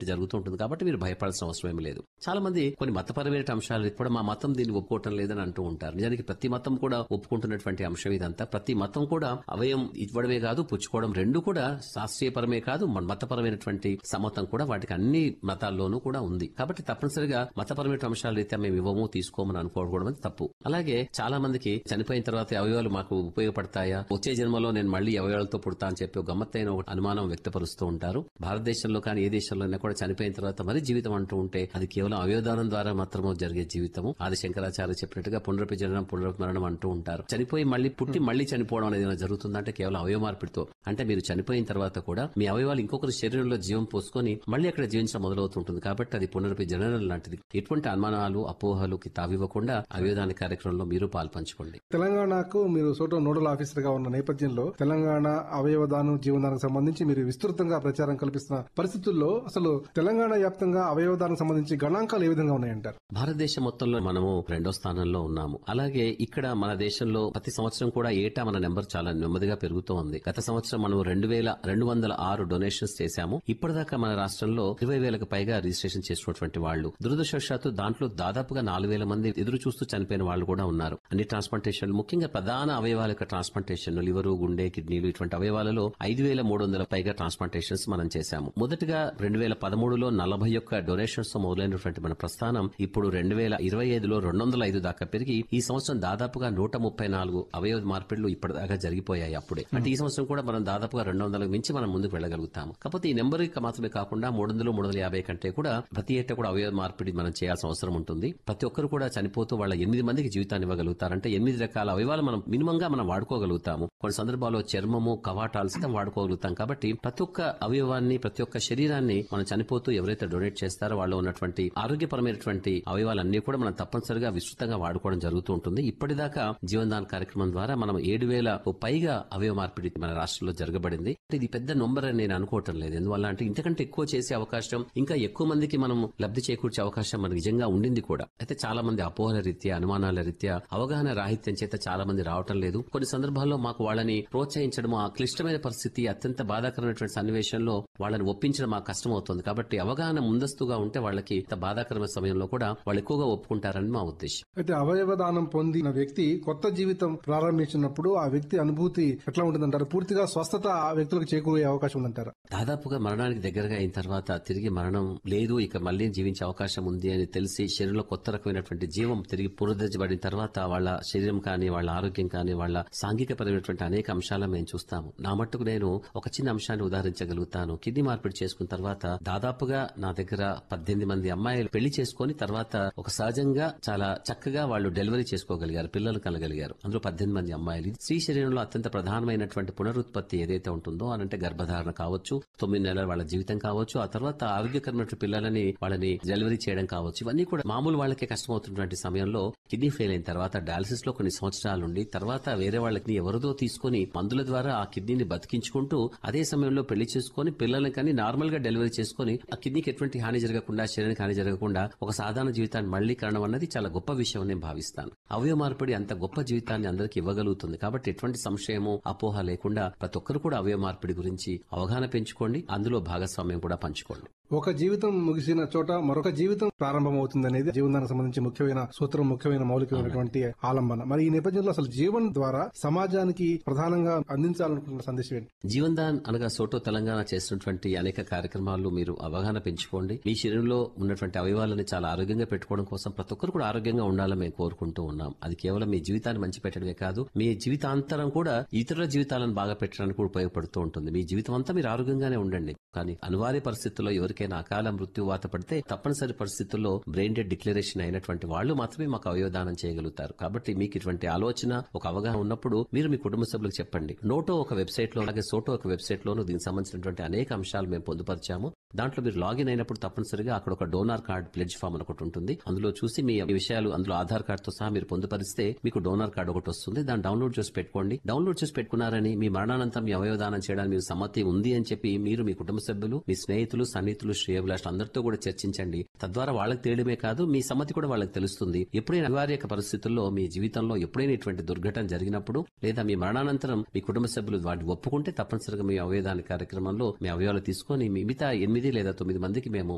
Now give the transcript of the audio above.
జరుగుతూ ఉంటుంది కాబట్టి మీరు భయపడాల్సిన అవసరం ఏమీ లేదు చాలా మంది కొన్ని మతపరమైన అంశాలు కూడా మా మతం దీన్ని ఒప్పుకోవటం లేదని అంటూ ఉంటారు నిజానికి ప్రతి మతం కూడా ఒప్పుకుంటున్నటువంటి అంశం ఇదంతా ప్రతి మతం కూడా అవయం ఇవ్వడమే కాదు పుచ్చుకోవడం రెండు కూడా శాస్త్రీయపరమే కాదు మన మతపరమైనటువంటి సమ్మతం కూడా వాటికి అన్ని మతాల్లోనూ కూడా ఉంది కాబట్టి తప్పనిసరిగా మతపరమైన అంశాల రీత్యా మేము ఇవ్వము తీసుకోమని అనుకోవడం అనేది తప్పు అలాగే చాలా మందికి చనిపోయిన తర్వాత ఈ అవయవాలు మాకు ఉపయోగపడతాయా వచ్చే జన్మలో నేను మళ్ళీ ఈ అవయవాలతో పుడతా అని చెప్పి ఒక గమ్మత్తైన ఒక అనుమానం వ్యక్తపరుస్తూ ఉంటారు భారతదేశంలో కానీ ఏ దేశంలో కూడా చనిపోయిన తర్వాత మరి జీవితం అంటూ ఉంటే అది కేవలం అవయవదానం ద్వారా మాత్రమే జరిగే జీవితము ఆది శంకరాచార్య చెప్పినట్టుగా పునరపి జననం పునరుమరణం అంటూ ఉంటారు చనిపోయి మళ్ళీ పుట్టి మళ్ళీ చనిపోవడం అనేది ఏమైనా జరుగుతుందంటే కేవలం అవయవ మార్పిడితో అంటే మీరు చనిపోయిన తర్వాత కూడా మీ అవయవాలు ఇంకొకరి శరీరంలో జీవం పోసుకొని మళ్ళీ అక్కడ జీవించడం మొదలవుతుంటుంది కాబట్టి అది పునరపి జననం లాంటిది ఎటువంటి అనుమానాలు అపోహలుకి తావివ్వకుండా అవయవదాన కార్యక్రమంలో మీరు పాల్పంచుకోండి తెలంగాణకు మీరు సోటో నోడల్ ఆఫీసర్ గా ఉన్న నేపథ్యంలో తెలంగాణ అవయవదానం జీవనదానికి సంబంధించి మీరు విస్తృతంగా ప్రచారం కల్పిస్తున్న పరిస్థితుల్లో అసలు తెలంగాణ వ్యాప్తంగా అవయవదానం సంబంధించి గణాంకాలు ఏ విధంగా ఉన్నాయంటారు భారతదేశం మొత్తంలో మనము రెండో స్థానంలో ఉన్నాము అలాగే ఇక్కడ మన దేశంలో ప్రతి సంవత్సరం కూడా ఏటా మన నెంబర్ చాలా నెమ్మదిగా పెరుగుతూ ఉంది గత సంవత్సరం మనం రెండు వేల రెండు వందల ఆరు డొనేషన్స్ చేశాము ఇప్పటిదాకా మన రాష్ట్రంలో ఇరవై వేలకు పైగా రిజిస్ట్రేషన్ చేసినటువంటి వాళ్ళు దురదృష్టవశాత్తు దాంట్లో దాదాపుగా నాలుగు వేల మంది ఎదురు చూస్తూ చనిపోయిన వాళ్ళు కూడా ఉన్నారు అన్ని ట్రాన్స్ప్లాంటేషన్లు ముఖ్యంగా ప్రధాన అవయవాల యొక్క ట్రాన్స్ప్లాంటేషన్ లివరు గుండె కిడ్నీలు ఇటువంటి అవయవాలలో ఐదు వేల మూడు వందల పైగా ట్రాన్స్ప్లాంటేషన్స్ మనం చేశాము మొదటగా రెండు వేల పదమూడులో నలభై ఒక్క డొనేషన్స్ తో మొదలైనటువంటి మన ప్రస్థానం ఇప్పుడు రెండు వేల ఇరవై ఐదులో రెండు వందల ఐదు దాకా పెరిగి ఈ సంవత్సరం దాదాపుగా నూట ముప్పై నాలుగు అవయవ మార్పిడులు ఇప్పటిదాకా జరిగిపోయాయి అప్పుడే అంటే ఈ సంవత్సరం కూడా మనం దాదాపుగా రెండు వందలకు మించి మనం ముందుకు వెళ్ళగలుగుతాము కాకపోతే ఈ నెంబర్ మాత్రమే కాకుండా మూడు వందలు మూడు వందల యాభై కంటే కూడా ప్రతి ఏటా కూడా అవయవ మార్పిడి మనం చేయాల్సిన అవసరం ఉంటుంది ప్రతి ఒక్కరు కూడా చనిపోతూ వాళ్ళ ఎనిమిది మందికి జీవితాన్ని ఇవ్వగలుగుతారంటే ఎనిమిది రకాల అవయవాలు మనం మినిమం గా మనం వాడుకోగలుగుతాము కొన్ని సందర్భాల్లో చర్మము కవాటాలు సైతం వాడుకోగలుగుతాం కాబట్టి ప్రతి ఒక్క అవయవాన్ని ప్రతి ఒక్క శరీరాన్ని మనం చనిపోతూ ఎవరైతే డొనేట్ చేస్తారో వాళ్ళు ఉన్నటువంటి ఆరోగ్యపరమైనటువంటి అవయవాలన్నీ కూడా మనం తప్పనిసరిగా విస్తృతంగా వాడుకోవడం జరుగుతూ ఉంటుంది ఇప్పటిదాకా జీవనదాన్ కార్యక్రమం ద్వారా మనం ఏడు వేల పైగా అవయవ మార్పిడి మన రాష్ట్రంలో జరగబడింది ఇది పెద్ద నంబర్ అని నేను అనుకోవటం లేదు ఎందువల్ల అంటే ఇంతకంటే ఎక్కువ చేసే అవకాశం ఇంకా ఎక్కువ మందికి మనం లబ్ధి చేకూర్చే అవకాశం మనకు నిజంగా ఉండింది కూడా అయితే చాలా మంది అపోహల రీత్యా అనుమానాల రీత్యా అవగాహన రాహిత్యం చేత చాలా మంది రావటం లేదు కొన్ని సందర్భాల్లో మాకు వాళ్ళని ప్రోత్సహించడం ఆ క్లిష్టమైన పరిస్థితి అత్యంత బాధాకరమైనటువంటి సన్నివేశంలో వాళ్ళని ఒప్పించడం మాకు కష్టం అవుతుంది కాబట్టి అవగాహన ముందస్తుగా ఉంటే వాళ్ళకి ఇంత బాధాకరమైన సమయంలో కూడా వాళ్ళు ఎక్కువగా ఒప్పుకుంటారని మా ఉద్దేశం అయితే అవయవదానం పొందిన వ్యక్తి కొత్త జీవితం ప్రారంభించినప్పుడు ఆ వ్యక్తి అనుభూతి ఎట్లా ఉంటుందంటారు పూర్తిగా స్వస్థత ఆ వ్యక్తులకు చేకూరే అవకాశం ఉందంటారా దాదాపుగా మరణానికి దగ్గరగా అయిన తర్వాత తిరిగి మరణం లేదు ఇక మళ్లీ జీవించే అవకాశం ఉంది అని తెలిసి శరీరంలో కొత్త రకమైనటువంటి జీవం తిరిగి పునరుద్ధరించబడిన తర్వాత వాళ్ళ శరీరం కానీ వాళ్ళ ఆరోగ్యం కానీ వాళ్ళ సాంఘికపరమైనటువంటి అనేక అంశాలను మేము చూస్తాము నా మట్టుకు నేను ఒక చిన్న అంశాన్ని ఉదాహరించగలుగుతాను కిడ్నీ మార్పిడి చేసుకున్న తర్వాత దాదాపుగా నా దగ్గర పద్దెనిమిది మంది అమ్మాయిలు పెళ్లి చేసుకుని తర్వాత ఒక సహజంగా చాలా చక్కగా వాళ్ళు డెలివరీ చేసుకోగలిగారు పిల్లలు కలగలిగారు అందులో పద్దెనిమిది మంది అమ్మాయిలు ఇది స్త్రీ శరీరంలో అత్యంత ప్రధానమైనటువంటి పునరుత్పత్తి ఏదైతే ఉంటుందో అనంటే గర్భధారణ కావచ్చు తొమ్మిది నెలల వాళ్ళ జీవితం కావచ్చు ఆ తర్వాత ఆరోగ్యకరమైన పిల్లలని వాళ్ళని డెలివరీ చేయడం కావచ్చు ఇవన్నీ కూడా మామూలు వాళ్ళకే కష్టమవుతున్నటువంటి సమయంలో కిడ్నీ ఫెయిల్ అయిన తర్వాత డయాలసిస్ లో కొన్ని సంవత్సరాలు ఉండి తర్వాత వేరే వాళ్ళకి ఎవరిదో తీసుకుని మందుల ద్వారా ఆ కిడ్నీని బతికించుకుంటూ అదే సమయంలో పెళ్లి చేసుకుని పిల్లల్ని కానీ నార్మల్ గా డెలివరీ చేసుకుని ఆ కిడ్నీకి ఎటువంటి హాని జరగకుండా శరీరానికి హాని జరగకుండా ఒక సాధారణ జీవితాన్ని మళ్లీ కనడం అన్నది చాలా గొప్ప విషయం నేను భావిస్తాను అవయవ మార్పిడి అంత గొప్ప జీవితాన్ని అందరికీ ఇవ్వగలుగుతుంది కాబట్టి ఎటువంటి సంశయము అపోహ లేకుండా ప్రతి ఒక్కరు కూడా అవయవ మార్పిడి గురించి అవగాహన పెంచుకోండి అందులో భాగస్వామ్యం కూడా పంచుకోండి ఒక జీవితం ముగిసిన చోట మరొక జీవితం ప్రారంభమవుతుంది అనేది జీవనానికి సంబంధించి ముఖ్యమైన సూత్రం ముఖ్యమైన మౌలికమైనటువంటి ఆలంబన మరి ఈ నేపథ్యంలో అసలు జీవన్ ద్వారా సమాజానికి ప్రధానంగా అందించాలనుకుంటున్న సందేశం ఏంటి జీవన్ దాన్ అనగా సోటో తెలంగాణ చేసినటువంటి అనేక కార్యక్రమాలు మీరు అవగాహన పెంచుకోండి మీ శరీరంలో ఉన్నటువంటి అవయవాలను చాలా ఆరోగ్యంగా పెట్టుకోవడం కోసం ప్రతి ఒక్కరు కూడా ఆరోగ్యంగా ఉండాలని మేము కోరుకుంటూ ఉన్నాం అది కేవలం మీ జీవితాన్ని మంచి పెట్టడమే కాదు మీ జీవితాంతరం కూడా ఇతరుల జీవితాలను బాగా పెట్టడానికి కూడా ఉపయోగపడుతూ ఉంటుంది మీ జీవితం అంతా మీరు ఆరోగ్యంగానే ఉండండి కానీ అనివార్య పరిస్థితుల్లో ఎవరికైనా అకాల మృత్యు వాత పడితే తప్పనిసరి పరిస్థితుల్లో బ్రెయిన్ డెడ్ డిక్లరేషన్ అయినటువంటి వాళ్ళు మాత్రమే మాకు అవయవదానం చేయగలుగుతారు కాబట్టి మీకు ఇటువంటి ఆలోచన ఒక అవగాహన ఉన్నప్పుడు మీరు మీ కుటుంబ సభ్యులకు చెప్పండి నోటో ఒక వెబ్సైట్ లో అలాగే సోటో ఒక వెబ్సైట్ లోను దీనికి సంబంధించినటువంటి అనేక అంశాలు మేము పొందుపరిచాము దాంట్లో మీరు లాగిన్ అయినప్పుడు తప్పనిసరిగా అక్కడ ఒక డోనార్ కార్డ్ ప్లెడ్జ్ ఫామ్ అని ఒకటి ఉంటుంది అందులో చూసి మీ విషయాలు అందులో ఆధార్ కార్డ్ తో సహా మీరు పొందుపరిస్తే మీకు డోనార్ కార్డ్ ఒకటి వస్తుంది దాన్ని డౌన్లోడ్ చేసి పెట్టుకోండి డౌన్లోడ్ చేసి పెట్టుకున్నారని మీ మరణానంతరం మీ అవయవదానం చేయడానికి మీకు సమ్మతి ఉంది అని చెప్పి మీరు మీ కుటుంబ సభ్యులు మీ స్నేహితులు సన్నిహితులు శ్రేయభిలాష్ అందరితో కూడా చర్చించండి తద్వారా వాళ్ళకి తెలియడమే కాదు మీ సమ్మతి కూడా వాళ్ళకి తెలుస్తుంది ఎప్పుడైనా అనివార్య పరిస్థితుల్లో మీ జీవితంలో ఎప్పుడైనా ఇటువంటి దుర్ఘటన జరిగినప్పుడు లేదా మీ మరణానంతరం మీ కుటుంబ సభ్యులు వాటిని ఒప్పుకుంటే తప్పనిసరిగా మీ అవయదాన కార్యక్రమంలో మీ అవయవాలు తీసుకొని మిగతా ఎనిమిది లేదా తొమ్మిది మందికి మేము